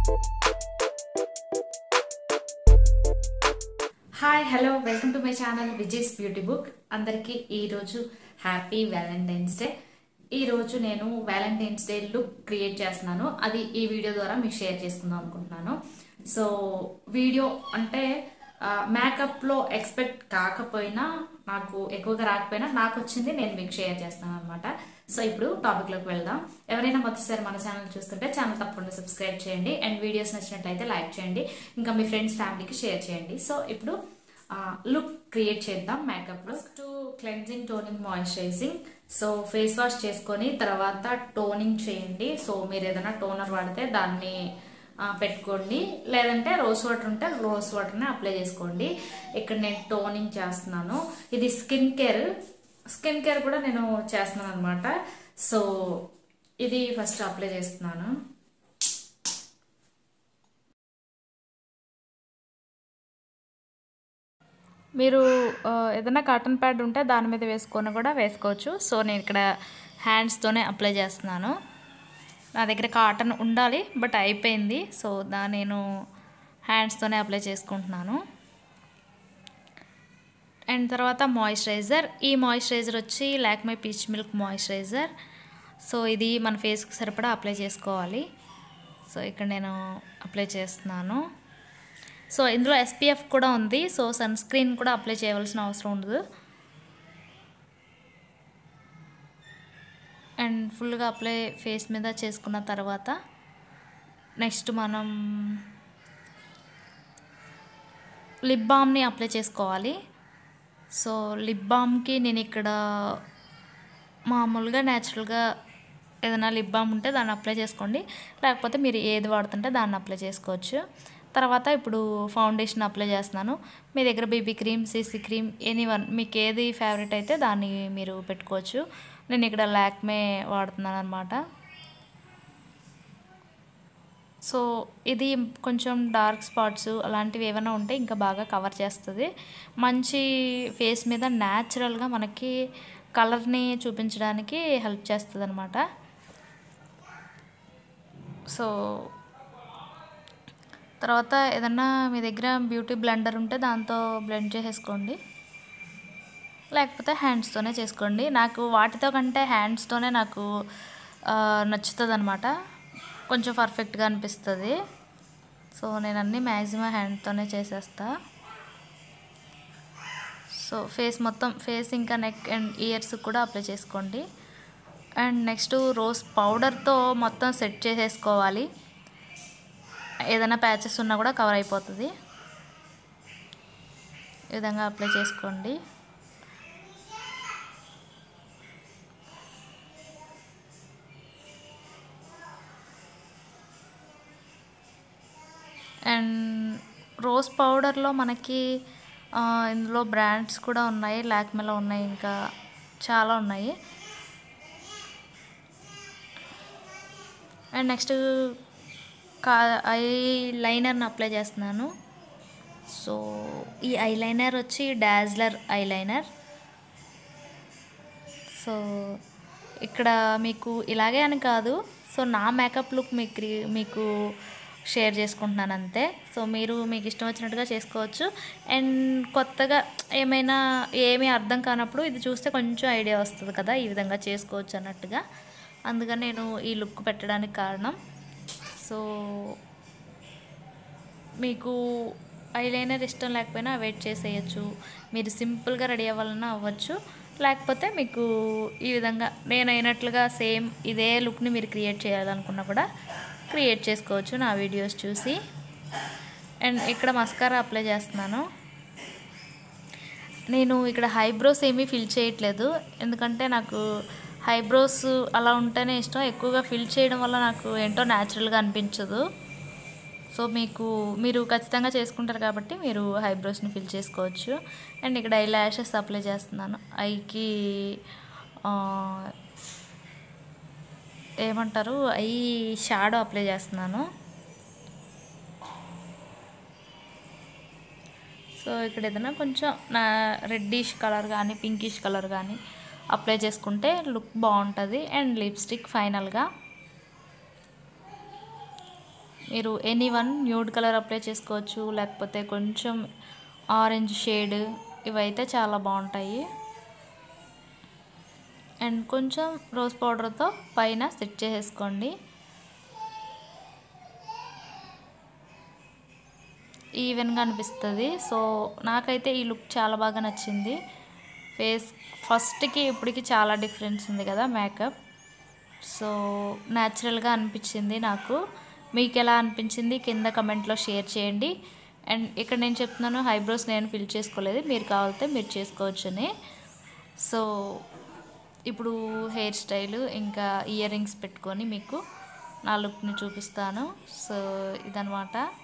hi hello welcome to my channel Vijay's beauty book అందరికీ ఈరోజు happy Valentine's day ఈరోజు నేను వ్యాలంటైన్స్ డే లుక్ క్రియేట్ చేస్తున్నాను అది ఈ వీడియో ద్వారా మీకు షేర్ చేసుకుందాం అనుకుంటున్నాను సో వీడియో అంటే మేకప్లో ఎక్స్పెక్ట్ కాకపోయినా నాకు ఎక్కువగా రాకపోయినా నాకు వచ్చింది నేను మీకు షేర్ చేస్తాను అనమాట సో ఇప్పుడు టాపిక్లోకి వెళ్దాం ఎవరైనా మొదటిసారి మన ఛానల్ చూస్తుంటే ఛానల్ తప్పకుండా సబ్స్క్రైబ్ చేయండి అండ్ వీడియోస్ నచ్చినట్లయితే లైక్ చేయండి ఇంకా మీ ఫ్రెండ్స్ ఫ్యామిలీకి షేర్ చేయండి సో ఇప్పుడు లుక్ క్రియేట్ చేద్దాం మేకప్ లో to cleansing toning moisturising so face wash చేసుకొని తర్వాత టోనింగ్ చేయండి సో మీరు ఏదైనా టోనర్ వాడితే దాన్ని ఆ, పెట్టుకోండి లేదంటే రోజ్ వాటర్ ఉంటే రోజ్ వాటర్ని అప్లై చేసుకోండి ఇక్కడ నేను టోనింగ్ చేస్తున్నాను ఇది స్కిన్ కేర్ స్కిన్ కేర్ కూడా నేను చేస్తున్నాను అనమాట సో ఇది ఫస్ట్ అప్లై చేస్తున్నాను మీరు ఆ, ఏదైనా కాటన్ ప్యాడ్ ఉంటే దాని మీద వేసుకొని కూడా వేసుకోవచ్చు సో నేను ఇక్కడ హ్యాండ్స్తోనే అప్లై చేస్తున్నాను నా దగ్గర కాటన్ ఉండాలి బట్ అయిపోయింది సో దా నేను హ్యాండ్స్తోనే అప్లై చేసుకుంటున్నాను అండ్ తర్వాత మాయిశ్చరైజర్ ఈ మాయిశ్చరైజర్ వచ్చి Lakme peach milk moisturiser so ఇది మన ఫేస్కి సరిపడా అప్లై చేసుకోవాలి సో ఇక్కడ నేను అప్లై చేస్తున్నాను సో ఇందులో ఎస్పీఎఫ్ కూడా ఉంది సో సన్ స్క్రీన్ కూడా అప్లై చేయవలసిన అవసరం ఉండదు అండ్ ఫుల్గా అప్లై ఫేస్ మీద చేసుకున్న తర్వాత నెక్స్ట్ మనం లిప్ బామ్ని అప్లై చేసుకోవాలి సో లిప్ బామ్కి నేను ఇక్కడ మామూలుగా న్యాచురల్గా ఏదైనా లిప్ బామ్ ఉంటే దాన్ని అప్లై చేసుకోండి లేకపోతే మీరు ఏది వాడుతుంటే దాన్ని అప్లై చేసుకోవచ్చు తర్వాత ఇప్పుడు ఫౌండేషన్ అప్లై చేస్తున్నాను మీ దగ్గర baby cream CC cream any one మీకు ఏది ఫేవరెట్ అయితే దాన్ని మీరు పెట్టుకోవచ్చు నేను ఇక్కడ లాక్మే వాడుతున్నాను అనమాట సో ఇది కొంచెం డార్క్ స్పాట్స్ అలాంటివి ఏమైనా ఉంటే ఇంకా బాగా కవర్ చేస్తుంది మంచి ఫేస్ మీద న్యాచురల్గా మనకి కలర్ని చూపించడానికి హెల్ప్ చేస్తుంది అనమాట సో తర్వాత ఏదన్నా మీ దగ్గర బ్యూటీ బ్లెండర్ ఉంటే దాంతో బ్లెండ్ చేసేసుకోండి లేకపోతే హ్యాండ్స్తోనే చేసుకోండి నాకు వాటితో కంటే హ్యాండ్స్తోనే నాకు నచ్చుతుంది అనమాట కొంచెం పర్ఫెక్ట్గా అనిపిస్తుంది సో నేను అన్నీ మ్యాక్సిమం హ్యాండ్తోనే చేసేస్తా సో ఫేస్ మొత్తం ఫేస్ ఇంకా నెక్ అండ్ ఇయర్స్ కూడా అప్లై చేసుకోండి అండ్ నెక్స్ట్ రోజ్ పౌడర్తో మొత్తం సెట్ చేసేసుకోవాలి ఏదైనా ప్యాచెస్ ఉన్నా కూడా కవర్ అయిపోతుంది ఈ విధంగా అప్లై చేసుకోండి అండ్ రోజ్ పౌడర్లో మనకి ఆ, ఇందులో బ్రాండ్స్ కూడా ఉన్నాయి లాక్మేలో ఉన్నాయి ఇంకా చాలా ఉన్నాయి అండ్ నెక్స్ట్ కా ఐ లైనర్ని అప్లై చేస్తున్నాను సో ఈ ఐ లైనర్ వచ్చి డాజ్లర్ ఐ లైనర్ సో ఇక్కడ మీకు ఇలాగే అని కాదు సో నా మేకప్ లుక్ మీకు క్రి- మీకు షేర్ చేసుకుంటున్నాను అంతే సో మీరు మీకు ఇష్టం వచ్చినట్టుగా చేసుకోవచ్చు అండ్ కొత్తగా ఏమైనా ఏమీ అర్థం కానప్పుడు ఇది చూస్తే కొంచెం ఐడియా వస్తుంది కదా ఈ విధంగా చేసుకోవచ్చు అన్నట్టుగా అందుకని నేను ఈ లుక్ పెట్టడానికి కారణం సో మీకు ఐలైనర్ ఇష్టం లేకపోయినా వెయిట్ చేసేయచ్చు మీరు సింపుల్గా రెడీ అవ్వాలన్నా అవ్వచ్చు లేకపోతే మీకు ఈ విధంగా నేను అయినట్లుగా సేమ్ ఇదే లుక్ని మీరు క్రియేట్ చేయాలనుకున్నా కూడా క్రియేట్ చేసుకోవచ్చు నా వీడియోస్ చూసి అండ్ ఇక్కడ మస్కారా అప్లై చేస్తున్నాను నేను ఇక్కడ హైబ్రోస్ ఏమీ ఫిల్ చేయట్లేదు ఎందుకంటే నాకు హైబ్రోస్ అలా ఉంటేనే ఇష్టం ఎక్కువగా ఫిల్ చేయడం వల్ల నాకు ఏంటో న్యాచురల్గా అనిపించదు సో మీకు మీరు ఖచ్చితంగా చేసుకుంటారు కాబట్టి మీరు హైబ్రోస్ని ఫిల్ చేసుకోవచ్చు అండ్ ఇక్కడ ఐ ల్యాషెస్ అప్లై చేస్తున్నాను ఐకి ఆ, ఏమంటారు ఐ షాడో అప్లై చేస్తున్నాను సో ఇక్కడ ఏదైనా కొంచెం నా రెడ్డిష్ కలర్ కానీ పింకిష్ కలర్ కానీ అప్లై చేసుకుంటే లుక్ బాగుంటుంది అండ్ లిప్స్టిక్ ఫైనల్గా మీరు any one nude colour apply చేసుకోవచ్చు లేకపోతే కొంచెం ఆరెంజ్ షేడ్ ఇవైతే చాలా బాగుంటాయి అండ్ కొంచెం రోజ్ పౌడర్తో పైన సెట్ చేసేసుకోండి ఈవెన్గా అనిపిస్తుంది సో నాకైతే ఈ లుక్ చాలా బాగా నచ్చింది ఫేస్ ఫస్ట్కి ఇప్పటికి చాలా డిఫరెన్స్ ఉంది కదా మేకప్ సో న్యాచురల్గా అనిపించింది నాకు మీకు ఎలా అనిపించింది కింద కమెంట్లో షేర్ చేయండి అండ్ ఇక్కడ నేను చెప్తున్నాను హైబ్రోస్ నేను ఫిల్ చేసుకోలేదు మీరు కావాలితే మీరు చేసుకోవచ్చని సో ఇప్పుడు హెయిర్ స్టైల్ ఇంకా ఇయర్ రింగ్స్ పెట్టుకొని మీకు నా లుక్ని చూపిస్తాను సో ఇదనమాట